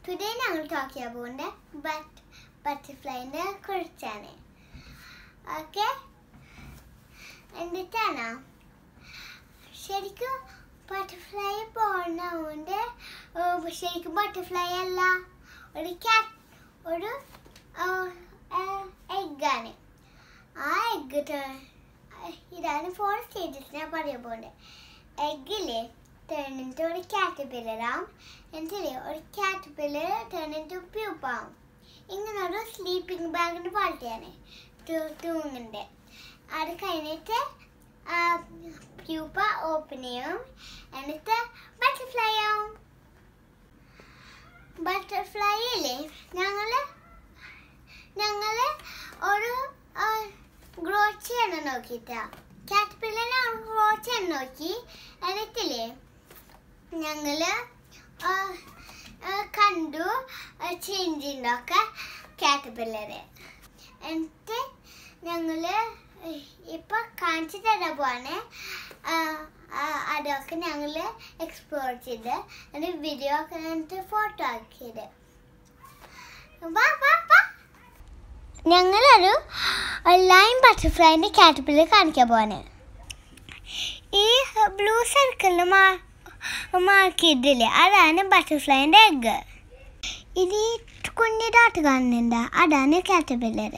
today ഞങ്ങൾ talk ചെയ്യാൻ പോകുന്നത് ബട്ട് ബട്ടർഫ്ലൈനെ കുറിച്ചാണ് ഓക്കെ എന്നിട്ടാണ് ശരിക്കും ബട്ടർഫ്ലൈ പോകണതുകൊണ്ട് ശരിക്കും ബട്ടർഫ്ലൈ അല്ല ഒരു ക്യാറ്റ് ഒരു എഗ്ഗാണ് ആ എഗ്ഗ് ഇതാണ് ഫോർ സ്റ്റേജസ് ഞാൻ പറയാൻ പോകുന്നത് എഗ്ഗില് ടേൺ ഇൻറ്റു ഒരു caterpillar ആവും എന്നിട്ടില്ലേ ഒരു caterpillar ടേൺ ഇൻറ്റു പ്യൂപ്പ് ആവും ഇങ്ങനെ ഒരു സ്ലീപ്പിംഗ് ബാഗിൻ്റെ പോലത്തെയാണ് തൂങ്ങുന്നുണ്ട് അത് കഴിഞ്ഞിട്ട് പ്യൂപ്പ ഓപ്പൺ ചെയ്യും എന്നിട്ട് ബട്ടർഫ്ലൈ ആവും ബട്ടർഫ്ലൈയില്ലേ ഞങ്ങള് ഞങ്ങള് ഒരു ഗ്രോത്ത് ചെയ്യണം നോക്കിട്ടാ കാറ്റർപില്ലറിനെ ഗ്രോത്ത് ചെയ്യാൻ നോക്കി എന്നിട്ടില്ലേ ഞങ്ങള് ആ, ആ, കണ്ടു ചേഞ്ച് ഉണ്ടാക്ക കാറ്റർപില്ലറ് എന്നിട്ട് ഞങ്ങള് ഇപ്പൊ കാണിച്ചു തരാൻ പോവാണ് ആ, ആ, അതൊക്കെ ഞങ്ങള് എക്സ്പ്ലോർ ചെയ്ത് എന്നിട്ട് വീഡിയോ ഒക്കെ എന്നിട്ട് ഫോട്ടോ ആക്കിയത് വാ വാ വാ ഞങ്ങളൊരു ലൈൻ ബട്ടർഫ്ലൈൻ്റെ കാറ്റർപില്ലർ കാണിക്കാൻ പോവാണ് ഈ ബ്ലൂ സർക്കിളിൽ മാ മാർക്ക് ചെയ്തില്ലേ അതാണ് ബട്ടർഫ്ലൈൻ്റെ എഗ്ഗ് ഇത് ഈ കുഞ്ഞു ഡോട്ട് കാണുന്നുണ്ട് അതാണ് കാറ്റർപില്ലർ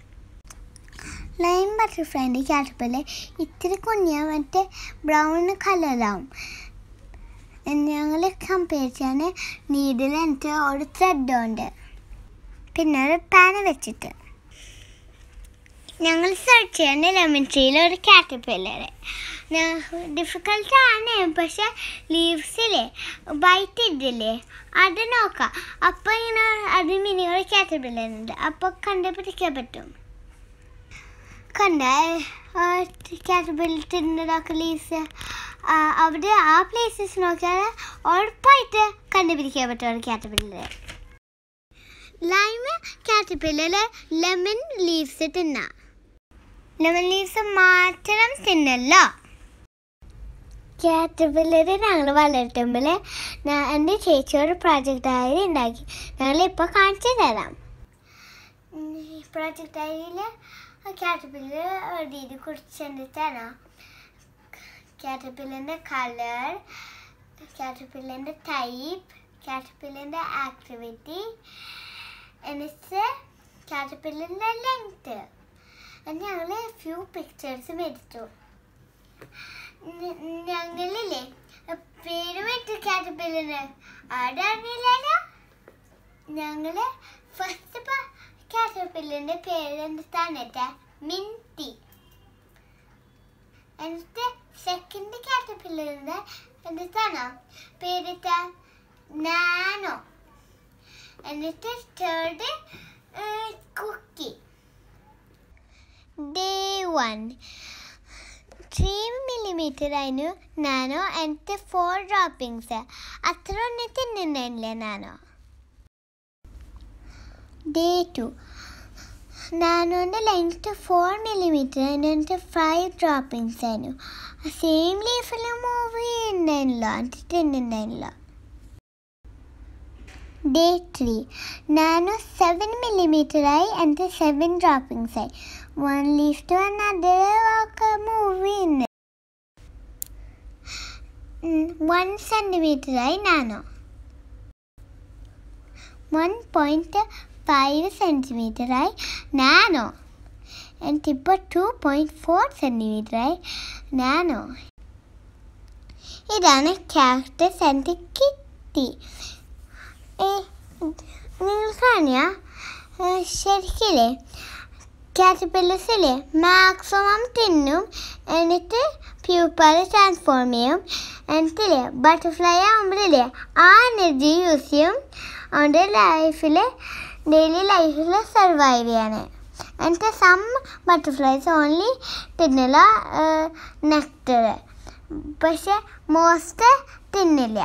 ലൈൻ ബട്ടർഫ്ലൈൻ്റെ കാറ്റർപില്ലർ ഇത്തിരി കുഞ്ഞ മറ്റേ ബ്രൗൺ കളറാവും ഞങ്ങൾ കമ്പയർ ചെയ്യാൻ നീഡിൽ എന്നിട്ട് ഒരു ത്രെഡ് ഉണ്ട് പിന്നെ ഒരു പാന വെച്ചിട്ട് ഞങ്ങൾ സെർച്ച് ചെയ്യുന്ന ലെമൺ ട്രീയിൽ ഒരു കാറ്റർപില്ലർ ഡിഫിക്കൽട്ടാണ് പക്ഷെ ലീവ്സിലെ വൈറ്റ് ഇതില്ലേ അത് നോക്കാം അപ്പോൾ ഇങ്ങനെ അത് മിനി ഒരു കാറ്റർപില്ലർ ഉണ്ട് അപ്പോൾ കണ്ടുപിടിക്കാൻ പറ്റും കണ്ട കാറ്റർപില്ലറിൻ്റെതൊക്കെ ലീവ്സ് അവിടെ ആ പ്ലേസസ് നോക്കിയാൽ ഉറപ്പായിട്ട് കണ്ടുപിടിക്കാൻ പറ്റും ഒരു caterpillar lime caterpillar lemon leaves തിന്നാം ലെമൺ ലീവ്സ് മാത്രം തിന്നല്ലോ കാറ്റർപില്ലർ ഞങ്ങൾ വളർത്തുമ്പോൾ എൻ്റെ ചേച്ചിയോട് പ്രോജക്റ്റ് ഡയറി ഉണ്ടാക്കി ഞങ്ങൾ ഇപ്പോൾ കാണിച്ചു തരാം പ്രോജക്റ്റ് ഡയറിയിൽ കാറ്റർപില്ലർ എഴുതിയത് കുറിച്ചിട്ടാണ് കാറ്റർപില്ലറിൻ്റെ കളർ കാറ്റർപില്ലറിൻ്റെ ടൈപ്പ് കാറ്റർപില്ലറിൻ്റെ ആക്ടിവിറ്റി എന്നിട്ട് കാറ്റർപില്ലറിൻ്റെ ലെങ്ത് ഞങ്ങൾ ഫ്യൂ പിക്ചേഴ്സും എടുത്തു ഞ- ഞങ്ങളില്ലേ പേര് വിട്ട് കാറ്റർപില്ലറിന് ആടറിയില്ലല്ലോ ഞങ്ങള് ഫസ്റ്റ് കാറ്റർപില്ലറിന്റെ പേര് എന്താണ് കേട്ടാ മിൻറ്റി എന്നിട്ട് സെക്കൻഡ് കാറ്റർപില്ലറിന്റെ എന്താണ് പേരിട്ട നാനോ എന്നിട്ട് third cookie day one three millimetre ആയിരുന്നു നാനോ എന്നിട്ട് ഫോർ ഡ്രോപ്പിങ്സ് അത്ര ഒന്നും തിന്നുന്നില്ല നാനോ ഡേ ടു നാനോൻ്റെ ലെങ്ത് ഫോർ മില്ലിമീറ്റർ എന്നിട്ട് ഫൈവ് ഡ്രോപ്പിങ്സ് ആയിരുന്നു സെയിം ലീഫിൽ മൂവ് ചെയ്യുന്നുണ്ടായിരുന്നില്ല എന്നിട്ട് തിന്നുണ്ടായിരുന്നില്ല day three Nano seven millimetre ആയി എന്നിട്ട് സെവൻ ഡ്രോപ്പിങ്സ് ആയി വൺ ലീഫ് ടു അനദർ ഒക്കെ മൂവ് ചെയ്യുന്നു വൺ സെൻറ്റിമീറ്റർ ആയി Nano one point five centimetre ആയി നാനോ എന്നിട്ട് ഇപ്പോൾ ടു പോയിൻറ്റ് ഫോർ സെൻറ്റിമീറ്റർ ആയി നാനോ ഇതാണ് ക്യാരക്ടേഴ്സ് എൻ്റെ കിട്ടി നിങ്ങൾ കാണിയാ ശരിക്കില്ലേ കാറ്റർപില്ലസില്ലേ മാക്സിമം തിന്നും എന്നിട്ട് പ്യൂപ്പാൽ ട്രാൻസ്ഫോം ചെയ്യും എന്നിട്ടില്ലേ ബട്ടർഫ്ലൈ ആകുമ്പോഴില്ലേ ആ എനർജി യൂസ് ചെയ്യും അവൻ്റെ ലൈഫിൽ ഡെയിലി ലൈഫിൽ സർവൈവ് ചെയ്യാണ് എന്നിട്ട് സം ബട്ടർഫ്ലൈസ് ഓൺലി തിന്നില്ല നെക്ടർ പക്ഷെ മോസ്റ്റ് തിന്നില്ല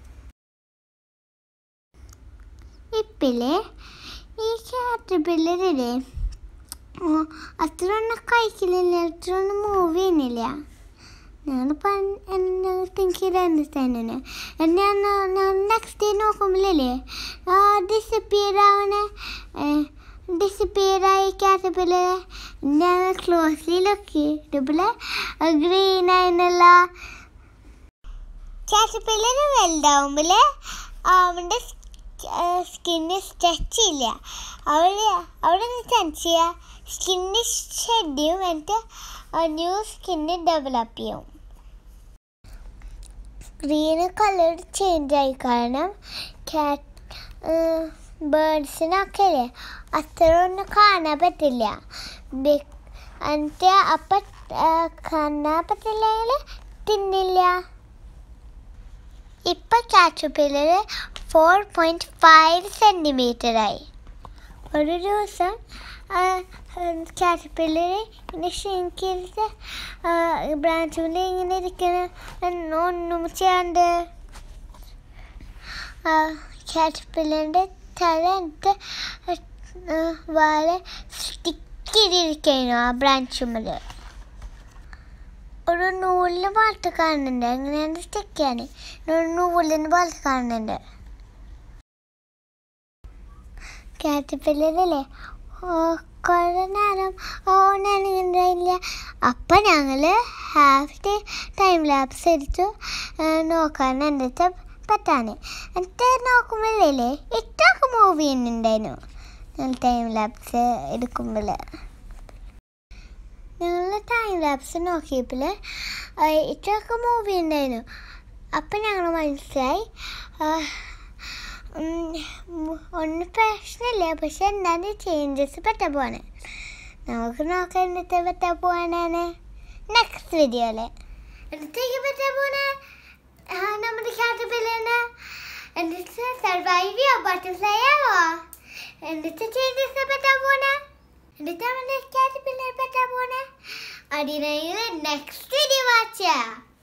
ഇപ്പില്ലേ ഈ കാറ്റർപില്ലറില്ലേ അത്ര ഒന്നും കഴിക്കലില്ല അത്ര ഒന്നും മൂവ് ചെയ്യുന്നില്ല ഞാനിപ്പോൾ തിങ്ക് ചെയ്ത് അണ്ടർസ്റ്റാൻഡിന് ഞാൻ നെക്സ്റ്റ് നോക്കുമ്പോഴല്ലേ ഡിസപ്പിയർ ആവണ ഡിസപ്പിയർ ആയി കാറ്റപ്പില്ലർ ഞാൻ ക്ലോസ്ലി നോക്കി ഇതുപോലെ ഗ്രീൻ ആയിരുന്നല്ല കാറ്റപ്പില്ലർ വലുതാവുമ്പോൾ അവൻ്റെ സ്കിന്ന് സ്ട്രെച്ച് ഇല്ല അവിടെ അവിടെ സ്ട്രെച്ച് ചെയ്യുക സ്കിന്ന് ഷെഡ് ചെയ്യും എന്നിട്ട് ന്യൂ സ്കിന്ന് ഡെവലപ്പ് ചെയ്യും ഗ്രീൻ കളർ ചേഞ്ച് ആയി കാരണം കാറ്റ് ബേർഡ്സിനൊക്കെ അല്ലേ അത്ര ഒന്നും കാണാൻ പറ്റില്ല ബി- എന്നിട്ട് അപ്പം കാണാൻ പറ്റില്ലെങ്കിൽ തിന്നില്ല ഇപ്പം കാറ്റുപില്ലർ ഫോർ പോയിൻറ്റ് ഫൈവ് സെൻറ്റിമീറ്ററായി ഒരു ദിവസം കാറ്റർപില്ലർ ഇങ്ങനെ ഷ്രിങ്ക് ചെയ്തിട്ട് ബ്രാഞ്ചിൽ ഇങ്ങനെ ഇരിക്കുന്ന ഒന്നും ചെയ്യാണ്ട് കാറ്റർപില്ലറിൻ്റെ തല എന്നിട്ട് വാല സ്റ്റിക്ക് ചെയ്തിരിക്കുന്നു ആ ബ്രാഞ്ചുമ്മൽ ഒരു നൂലിന് പാട്ട് കാണുന്നുണ്ട് എങ്ങനെയാണ് സ്റ്റിക്ക് ചെയ്യാൻ ഒരു നൂലിന് പാട്ട് കാണുന്നുണ്ട് കാറ്റപ്പില്ലറല്ലേ കുറേ നേരം ഓണാണെങ്കില്ല അപ്പം ഞങ്ങൾ ഹാഫ് ഡേ ടൈം ലാപ്സ് എടുത്തു നോക്കാൻ എന്നിട്ട് പറ്റാൻ എന്നിട്ട് നോക്കുമ്പോഴല്ലേ ഇട്ടൊക്കെ മൂവ് ചെയ്യുന്നുണ്ടായിരുന്നു ഞങ്ങൾ ടൈം ലാപ്സ് എടുക്കുമ്പോൾ ഞങ്ങൾ ടൈം ലാപ്സ് നോക്കിയപ്പോൾ ഇട്ടൊക്കെ മൂവ് ചെയ്യുന്നുണ്ടായിരുന്നു അപ്പം ഞങ്ങൾ മനസ്സിലായി ആ, ഉം, ഒന്നും പ്രശ്നമില്ല പക്ഷെ എന്താണ് ചേഞ്ചസ് പറ്റാൻ പോവാണ് നമുക്ക് നോക്കാം എന്നിട്ട് പറ്റാൻ പോവാനാണ് നെക്സ്റ്റ് വീഡിയോയില് എടുത്തേക്ക് പറ്റാൻ പോണ നമ്മുടെ കാറ്റപ്പില്ലാണ് എന്നിട്ട് സർവൈവ് ചെയ്യോ ബട്ടർഫ്ലൈ ആവോ എന്നിട്ട് ചേഞ്ചസ് പറ്റാൻ പോണ എന്നിട്ട് നമ്മുടെ കാറ്റപ്പില്ലർ പറ്റാൻ പോണ അതിനായി നെക്സ്റ്റ് വീഡിയോ വാച്ചാ